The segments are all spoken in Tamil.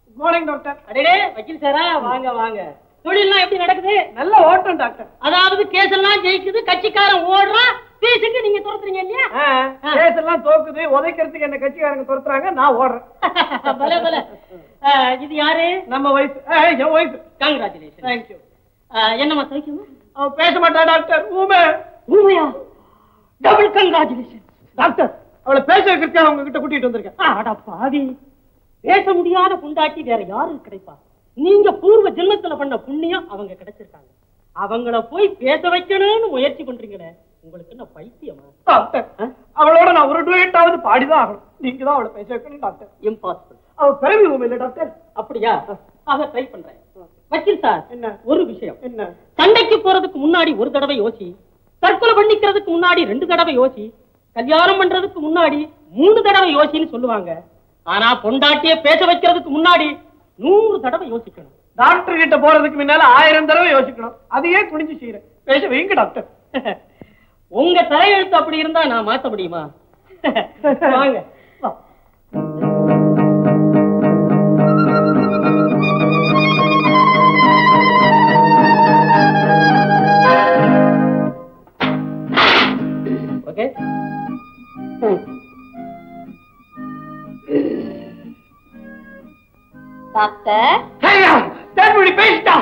மார்னிங் டாக்டர் அடே வக்கீல் சாரா வாங்க வாங்க தொழில்லாம் எப்படி நடக்குது நல்ல ஓட்டம் டாக்டர் அதாவது கேஸ் எல்லாம் ஜெயிக்குது கட்சிக்காரன் ஓடுறான் பேசுக்கு நீங்க துரத்துறீங்க இல்லையா கேஸ் எல்லாம் தோக்குது உதைக்கிறதுக்கு என்ன கட்சிக்காரங்க துரத்துறாங்க நான் ஓடுறேன் பல பல இது யாரு நம்ம வயசு என் வயசு கங்க்ராச்சுலேஷன் தேங்க்யூ என்னம்மா சைக்கியமா அவ பேச மாட்டா டாக்டர் ஊமை உண்மையா டபுள் கங்க்ராச்சுலேஷன் டாக்டர் அவளை பேச வைக்கிறதுக்காக அவங்க கிட்ட கூட்டிட்டு வந்திருக்கேன் அட பாவி பேச முடியாத புண்டாட்டி வேற யாரும் கிடைப்பா நீங்க பூர்வ ஜென்மத்துல பண்ண புண்ணியம் அவங்க கிடைச்சிருக்காங்க அவங்கள போய் பேச வைக்கணும்னு முயற்சி பண்றீங்களே உங்களுக்கு என்ன பைத்தியமா டாக்டர் அவளோட நான் ஒரு டூயட்டாவது பாடிதான் ஆகணும் நீங்க தான் அவளை பேச வைக்கணும் டாக்டர் இம்பாசிபிள் அவ பிறவி ஊமை இல்ல டாக்டர் அப்படியா ஆக ட்ரை பண்றேன் வக்கீல் சார் என்ன ஒரு விஷயம் என்ன சண்டைக்கு போறதுக்கு முன்னாடி ஒரு தடவை யோசி தற்கொலை பண்ணிக்கிறதுக்கு முன்னாடி ரெண்டு தடவை யோசி கல்யாணம் பண்றதுக்கு முன்னாடி மூணு தடவை யோசின்னு சொல்லுவாங்க ஆனா பொண்டாட்டிய பேச வைக்கிறதுக்கு முன்னாடி நூறு தடவை யோசிக்கணும் டாக்டர் கிட்ட போறதுக்கு முன்னால ஆயிரம் தடவை யோசிக்கணும் அதையே குனிஞ்சு செய்யறேன் பேச வைங்க டாக்டர் உங்க தலையெழுத்து அப்படி இருந்தா நான் மாத்த முடியுமா வாங்க வா. ஓகே டாக்டர் தேன்மொழி பேசிட்டா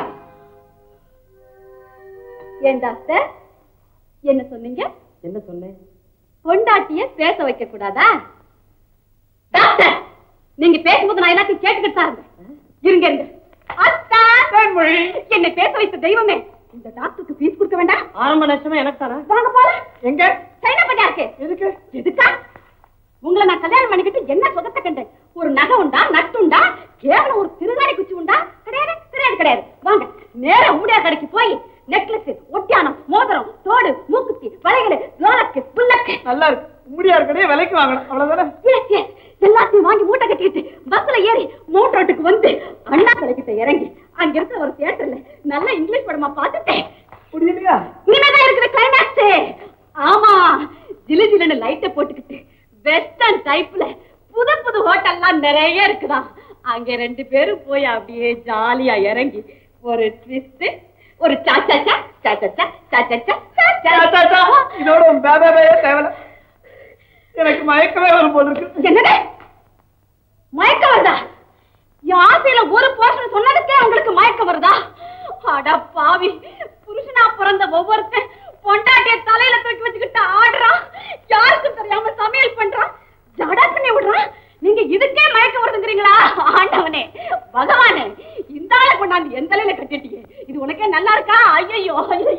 ஏன் டாக்டர் என்ன சொன்னீங்க என்ன சொன்னேன் பொண்டாட்டிய பேச வைக்க கூடாதா டாக்டர் நீங்க பேசும்போது நான் எல்லாத்தையும் கேட்டுக்கிட்டு தான் இருந்தேன் இருங்க இருங்க அத்தா தேன்மொழி என்னை பேச வைத்த தெய்வமே இந்த டாக்டருக்கு ஃபீஸ் கொடுக்க வேண்டாம் ஆரம்ப லட்சமே எனக்கு தானே வாங்க போலாம் எங்க சைனா பட்டா இருக்கு எதுக்கு எதுக்கா உங்களை நான் கல்யாணம் பண்ணிக்கிட்டு என்ன சுகத்தை கண்டேன் ஒரு நகை உண்டா நட்டு உண்டா கேவலம் ஒரு திருகாணி குச்சி உண்டா கிடையாது கிடையாது கிடையாது வாங்க நேரா ஊடியா கடைக்கு போய் நெக்லஸ் ஒட்டியானம் மோதிரம் தோடு மூக்குத்தி வளையல் லோலக்கு புல்லக்கு நல்லா இருக்கு முடியா இருக்கனே விலைக்கு வாங்கணும் அவ்வளவுதானே Yes, yes. எல்லாத்தையும் வாங்கி மூட்டை கட்டிட்டு பஸ்ல ஏறி மவுண்ட் ரோட்டுக்கு வந்து அண்ணா கடைக்கிட்ட இறங்கி அங்க இருக்கிற ஒரு தியேட்டர்ல நல்ல இங்கிலீஷ் படமா பார்த்துட்டேன் முடியலையா இனிமேதான் இருக்கிற கிளைமேக்ஸ் ஆமா ஜிலு ஜிலுன்னு லைட்டை போட்டுக்கிட்டு வெஸ்டர்ன் டைப்ல புது புது ஹோட்டல்லாம் நிறைய இருக்குதாம் அங்க ரெண்டு பேரும் போய் அப்படியே ஜாலியா இறங்கி ஒரு ட்விஸ்ட் ஒரு சாச்சா சா சாச்சா சா சாச்சா சா சா, சா, சா. இதோட உன் பேபே பேயே தேவையில்ல எனக்கு மயக்கமே வரும் போல இருக்கு என்னது மயக்கம் வருதா என் ஆசையில ஒரு போர்ஷன் சொன்னதுக்கே உங்களுக்கு மயக்கம் வருதா அட பாவி புருஷனா பிறந்த ஒவ்வொருத்தன் பொண்டாட்டிய தலையில தூக்கி வச்சுக்கிட்டு ஆடுறான் யாருக்கும் தெரியாம சமையல் பண்றான் ஜடா பண்ணி விடுறான் நீங்க இதுக்கே மயக்கம் வருதுங்கிறீங்களா ஆண்டவனே பகவானே இந்த ஆளை கொண்டாந்து எந்த தலையில கட்டிட்டீங்க இது உனக்கே நல்லா இருக்கா ஐயோ